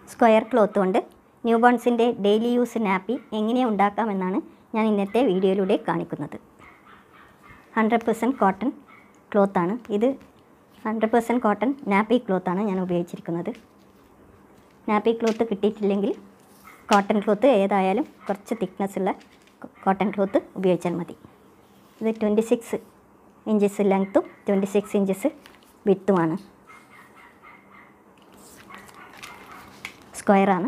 Square cloth കൊണ്ട് new ബോൺസിൻ്റെ daily use nappy എങ്ങനെ ഉണ്ടാക്കാമെന്നാണ് ഞാൻ ഇന്നത്തെ വീഡിയോയിലൂടെ കാണിക്കുന്നത് ഹൺഡ്രഡ് പെർസെൻറ്റ് കോട്ടൺ ക്ലോത്താണ് ഇത് ഹൺഡ്രഡ് പെർസെൻറ്റ് കോട്ടൺ നാപ്പി ക്ലോത്താണ് ഞാൻ ഉപയോഗിച്ചിരിക്കുന്നത് നാപ്പി ക്ലോത്ത് കിട്ടിയിട്ടില്ലെങ്കിൽ കോട്ടൺ ക്ലോത്ത് ഏതായാലും കുറച്ച് തിക്നെസ് ഉള്ള കോട്ടൺ ക്ലോത്ത് ഉപയോഗിച്ചാൽ മതി ഇത് ട്വൻറ്റി സിക്സ് ഇഞ്ചസ് ലെങ്ത്തും ട്വൻറ്റി സിക്സ് ഇഞ്ചസ് വിത്തുമാണ് സ്ക്വയറാണ്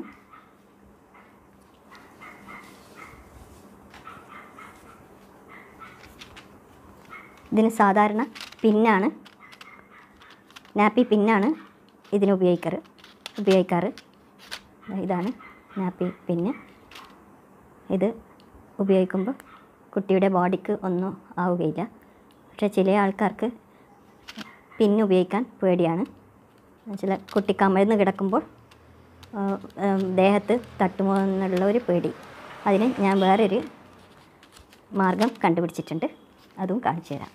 ഇതിന് സാധാരണ പിന്നാണ് നാപ്പി പിന്നാണ് ഇതിന് ഉപയോഗിക്കാറ് ഉപയോഗിക്കാറ് ഇതാണ് നാപ്പി പിന്ന് ഇത് ഉപയോഗിക്കുമ്പോൾ കുട്ടിയുടെ ബോഡിക്ക് ഒന്നും ആവുകയില്ല പക്ഷേ ചില ആൾക്കാർക്ക് പിന്ന് ഉപയോഗിക്കാൻ പേടിയാണ് ചില കുട്ടി കമഴ്ന്ന് കിടക്കുമ്പോൾ ആ, ആ, ദേഹത്ത് തട്ടുമോ എന്നുള്ള ഒരു പേടി അതിന് ഞാൻ വേറൊരു മാർഗം കണ്ടുപിടിച്ചിട്ടുണ്ട് അതും കാണിച്ചു തരാം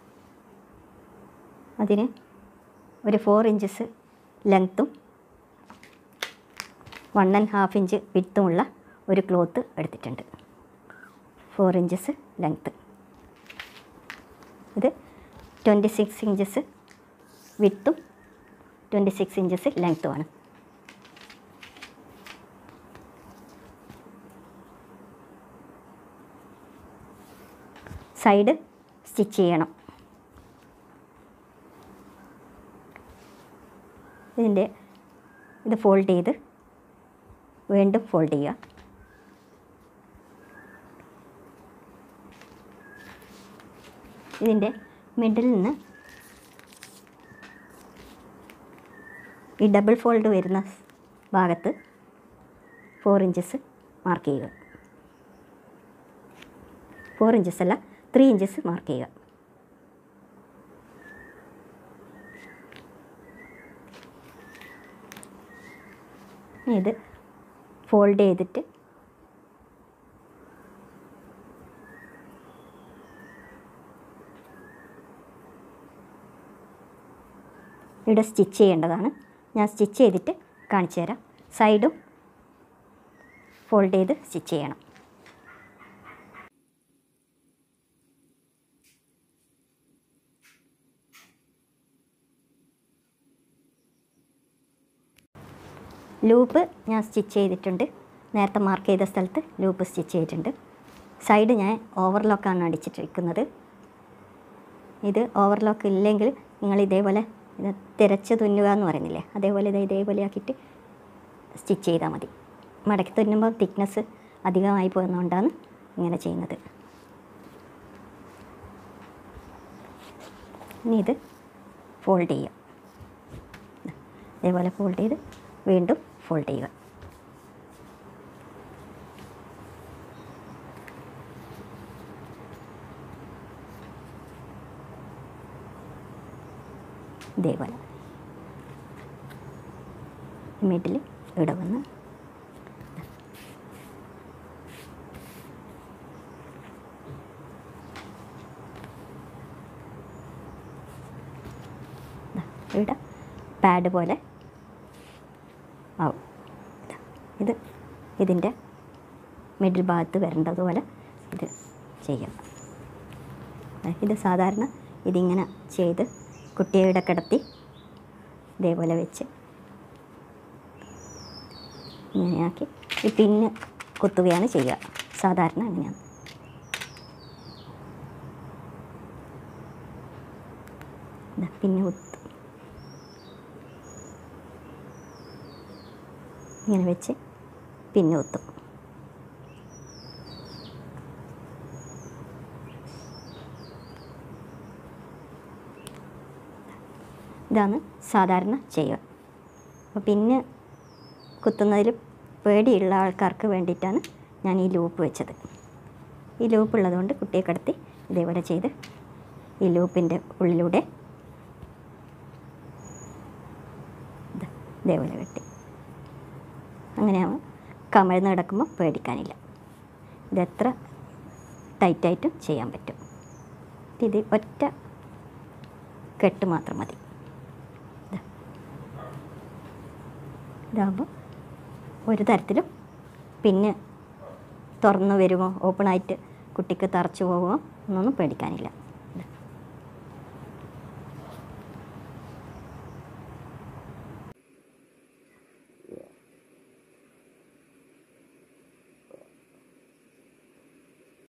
അതിന് ഒരു ഫോർ ഇഞ്ചസ് ലെങ്ത്തും വൺ ആൻഡ് ഹാഫ് ഇഞ്ച് വിത്തുമുള്ള ഒരു ക്ലോത്ത് എടുത്തിട്ടുണ്ട് ഫോർ ഇഞ്ചസ് ലെങ്ത്ത് ഇത് ട്വൻറ്റി സിക്സ് ഇഞ്ചസ് വിത്തും ട്വൻറ്റി സിക്സ് ഇഞ്ചസ് ലെങ്ത്തുമാണ് സൈഡ് സ്റ്റിച്ച് ചെയ്യണം ഇതിൻ്റെ ഇത് ഫോൾഡ് ചെയ്ത് വീണ്ടും ഫോൾഡ് ചെയ്യുക ഇതിൻ്റെ മിഡിൽ നിന്ന് ഈ ഡബിൾ ഫോൾഡ് വരുന്ന ഭാഗത്ത് ഫോർ ഇഞ്ചസ് മാർക്ക് ചെയ്യുക ഫോർ ഇഞ്ചസ് അല്ല ത്രീ ഇഞ്ചസ് മാർക്ക് ചെയ്യുക ഇനി ഇത് ഫോൾഡ് ചെയ്തിട്ട് ഇവിടെ സ്റ്റിച്ച് ചെയ്യേണ്ടതാണ് ഞാൻ സ്റ്റിച്ച് ചെയ്തിട്ട് കാണിച്ചു തരാം സൈഡും ഫോൾഡ് ചെയ്ത് സ്റ്റിച്ച് ചെയ്യണം ലൂപ്പ് ഞാൻ സ്റ്റിച്ച് ചെയ്തിട്ടുണ്ട് നേരത്തെ മാർക്ക് ചെയ്ത സ്ഥലത്ത് ലൂപ്പ് സ്റ്റിച്ച് ചെയ്തിട്ടുണ്ട് സൈഡ് ഞാൻ ഓവർലോക്കാണ് അടിച്ചിട്ടിരിക്കുന്നത് ഇത് ഓവർലോക്ക് ഇല്ലെങ്കിൽ നിങ്ങൾ ഇതേപോലെ ഇത് തിരച്ച് തുന്നുക എന്ന് പറയുന്നില്ലേ അതേപോലെ ഇത് ഇതേപോലെ ആക്കിയിട്ട് സ്റ്റിച്ച് ചെയ്താൽ മതി മടക്കി തുന്നുമ്പോൾ തിക്നെസ് അധികമായി പോകുന്നതുകൊണ്ടാണ് ഇങ്ങനെ ചെയ്യുന്നത് ഇനി ഇത് ഫോൾഡ് ചെയ്യുക ഇതേപോലെ ഫോൾഡ് ചെയ്ത് വീണ്ടും ഫോൾഡ് ചെയ്യുക ഇതേപോലെ മിഡിൽ ഇവിടെ വന്ന് ദാ ഇവിടെ പാഡ് പോലെ ആവും ദാ ഇത് ഇതിൻ്റെ മിഡിൽ ഭാഗത്ത് വരേണ്ടതുപോലെ ഇത് ചെയ്യാം ദാ ഇത് സാധാരണ ഇതിങ്ങനെ ചെയ്ത് കുട്ടിയുടെ കിടത്തി ഇതേപോലെ വെച്ച് ഇങ്ങനെയാക്കി ഈ പിന്ന് കുത്തുകയാണ് ചെയ്യുക സാധാരണ അങ്ങനെയാണ് ദാ പിന്നെ കുത്തും ഇങ്ങനെ വെച്ച് പിന്നെ കുത്തും ഇതാണ് സാധാരണ ചെയ്യുക അപ്പോൾ പിന്നെ കുത്തുന്നതിൽ പേടിയുള്ള ആൾക്കാർക്ക് വേണ്ടിയിട്ടാണ് ഞാൻ ഈ ലൂപ്പ് വെച്ചത് ഈ ലൂപ്പ് ഉള്ളതുകൊണ്ട് കുട്ടിയെ കിടത്തി ഇതേപോലെ ചെയ്ത് ഈ ലൂപ്പിൻ്റെ ഉള്ളിലൂടെ ദാ ഇതേപോലെ വെട്ടി അങ്ങനെയാവുമ്പോൾ കമഴ്ന്ന് കിടക്കുമ്പോൾ പേടിക്കാനില്ല ഇതെത്ര ടൈറ്റായിട്ടും ചെയ്യാൻ പറ്റും ഇത് ഒറ്റ കെട്ട് മാത്രം മതി ദാ. ഇതാകുമ്പോൾ ഒരു തരത്തിലും പിന്നെ തുറന്നു വരുമോ ഓപ്പണായിട്ട് കുട്ടിക്ക് തറച്ചു പോകുമോ എന്നൊന്നും പേടിക്കാനില്ല